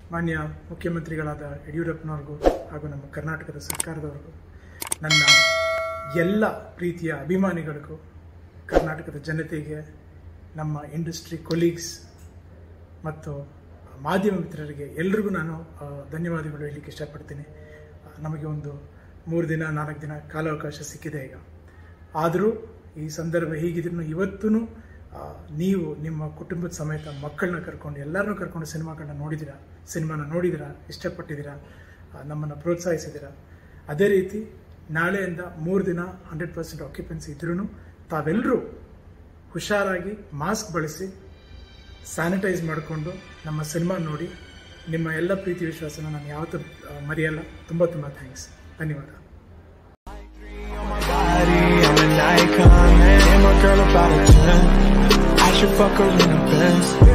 ಮಾನ್ಯ ಮುಖ್ಯಮಂತ್ರಿಗಳಾದ ಯಡಿಯೂರಪ್ಪನವ್ರಿಗೂ ಹಾಗೂ ನಮ್ಮ ಕರ್ನಾಟಕದ ಸರ್ಕಾರದವ್ರಿಗೂ ನನ್ನ ಎಲ್ಲ ಪ್ರೀತಿಯ ಅಭಿಮಾನಿಗಳಿಗೂ ಕರ್ನಾಟಕದ ಜನತೆಗೆ ನಮ್ಮ ಇಂಡಸ್ಟ್ರಿ ಕೊಲೀಗ್ಸ್ ಮತ್ತು ಮಾಧ್ಯಮ ಮಿತ್ರರಿಗೆ ಎಲ್ರಿಗೂ ನಾನು ಆ, ಧನ್ಯವಾದಗಳು ಹೇಳಲಿಕ್ಕೆ ಇಷ್ಟಪಡ್ತೀನಿ ಆ, ನಮಗೆ ಒಂದು ಮೂರು ದಿನ ನಾಲ್ಕು ದಿನ ಕಾಲಾವಕಾಶ ಸಿಕ್ಕಿದೆ ಈಗ ಆದರೂ ಈ ಸಂದರ್ಭ ಹೀಗಿದ್ರು ಇವತ್ತೂ ನೀವು ನಿಮ್ಮ ಕುಟುಂಬದ ಸಮೇತ ಮಕ್ಕಳನ್ನ ಕರ್ಕೊಂಡು ಎಲ್ಲರನ್ನೂ ಕರ್ಕೊಂಡು ಸಿನಿಮಾಗಳನ್ನ ನೋಡಿದ್ದೀರಾ ಸಿನಿಮಾನ ನೋಡಿದ್ದೀರಾ ಇಷ್ಟಪಟ್ಟಿದ್ದೀರಾ ಆ, ನಮ್ಮನ್ನು ಪ್ರೋತ್ಸಾಹಿಸಿದ್ದೀರಾ ಅದೇ ರೀತಿ ನಾಳೆಯಿಂದ ಮೂರು ದಿನ ಹಂಡ್ರೆಡ್ ಪರ್ಸೆಂಟ್ ಆಕ್ಯುಪೆನ್ಸಿ ಇದ್ರೂ ತಾವೆಲ್ಲರೂ ಹುಷಾರಾಗಿ ಮಾಸ್ಕ್ ಬಳಸಿ ಸ್ಯಾನಿಟೈಸ್ ಮಾಡಿಕೊಂಡು ನಮ್ಮ ಸಿನಿಮಾ ನೋಡಿ ನಿಮ್ಮ ಎಲ್ಲ ಪ್ರೀತಿ ವಿಶ್ವಾಸನ ನಾನು ಯಾವತ್ತೂ ಆ, ಮರೆಯಲ್ಲ ತುಂಬ ತುಂಬ ಥ್ಯಾಂಕ್ಸ್ ಧನ್ಯವಾದ body, I'm an icon, man. And my girl about a 10. I should fuck her in the best.